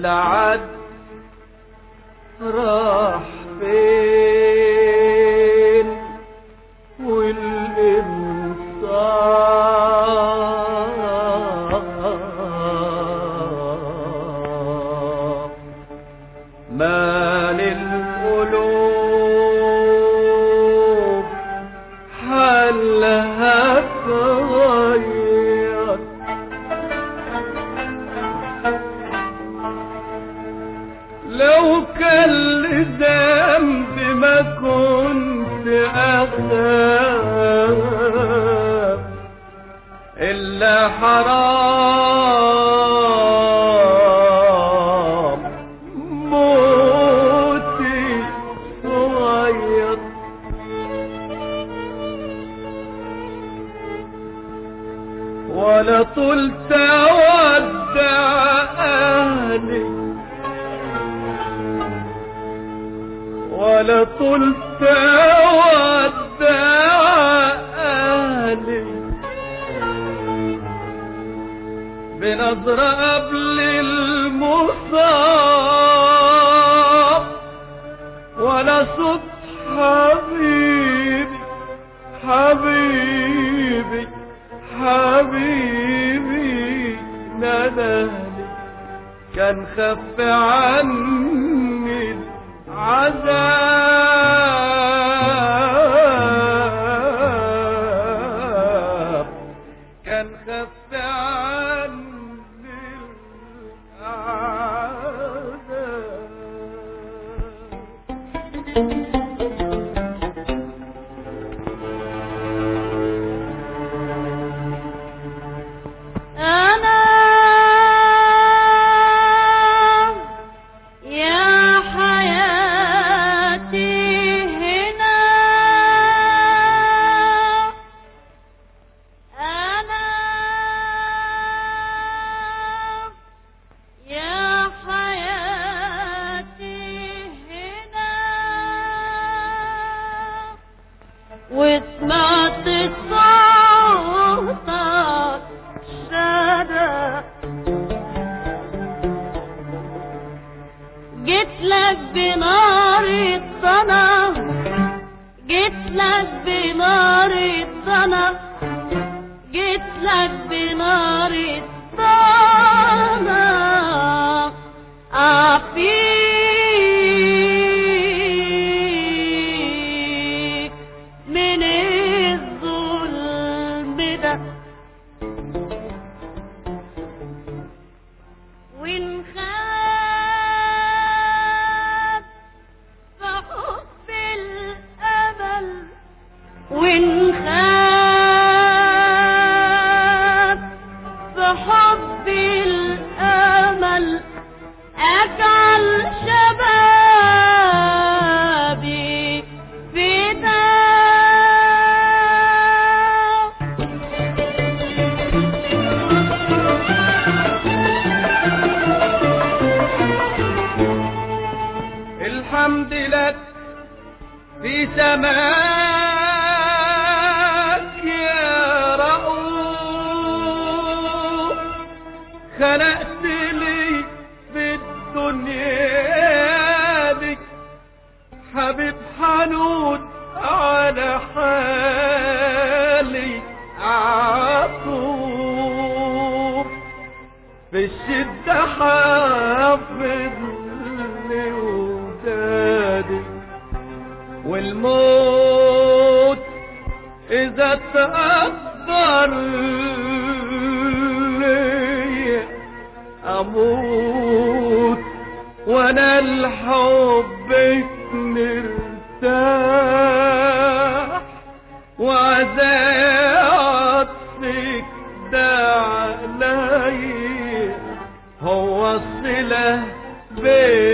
والعد راح فين والإنصاف مال القلوب حلها تغير لو كان لذنب ما كنت أخاف إلا حرام موتي صغير ولا طلت ودع أهلي ولا طلت ودع أهلي بنظرة قبل المصاب ولا صوت حبيبي حبيبي حبيبي نداني كان خف عني العذاب كان خف عني العذاب أنا يا حياتي هنا أنا يا حياتي هنا وسمعت صوتك شارع جيت لك بنار الصنا جيت لك بنار الصنا جيت لك بنار الصنا أعفيك من الظلم ده وإن خاب فحب الأمل وإن خاب فحب الأمل أجعل شبابي فداك الحمد لك في سماك يا رؤوف خلقت لي في الدنيا دي حبيب حنون على حالي عطوف في الشدة حافظني ودادي والموت إذا تأثر لي أموت وأنا الحب مرتاح وعذابك ده علي هو الصلة بين